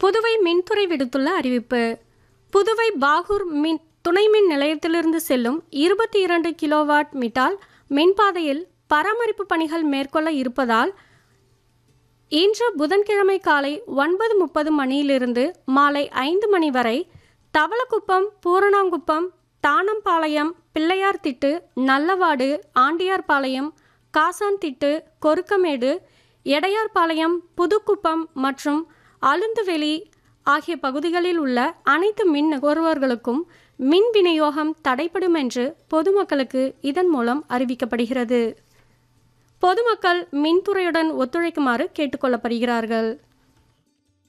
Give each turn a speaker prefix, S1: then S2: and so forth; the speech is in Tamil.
S1: புதுவை மின்துறை விடுத்துள்ள அறிவிப்பு புதுவை பாகூர் மின் துணை மின் நிலையத்திலிருந்து செல்லும் இருபத்தி இரண்டு கிலோவாட் மீட்டால் மின்பாதையில் பராமரிப்பு பணிகள் மேற்கொள்ள இருப்பதால் இன்று புதன்கிழமை காலை ஒன்பது முப்பது மணியிலிருந்து மாலை ஐந்து மணி வரை தவளக்குப்பம் பூரணாங்குப்பம் தானம்பாளையம் பிள்ளையார்திட்டு நல்லவாடு ஆண்டியார்பாளையம் காசான்திட்டு கொருக்கமேடு எடையார்பாளையம் புதுக்குப்பம் மற்றும் அலுந்துவெளி ஆகிய பகுதிகளில் உள்ள அனைத்து மின் நுகர்வோர்களுக்கும் மின் விநியோகம் தடைப்படும் என்று பொதுமக்களுக்கு இதன் மூலம் அறிவிக்கப்படுகிறது பொதுமக்கள் மின்துறையுடன் ஒத்துழைக்குமாறு கேட்டுக்கொள்ளப்படுகிறார்கள்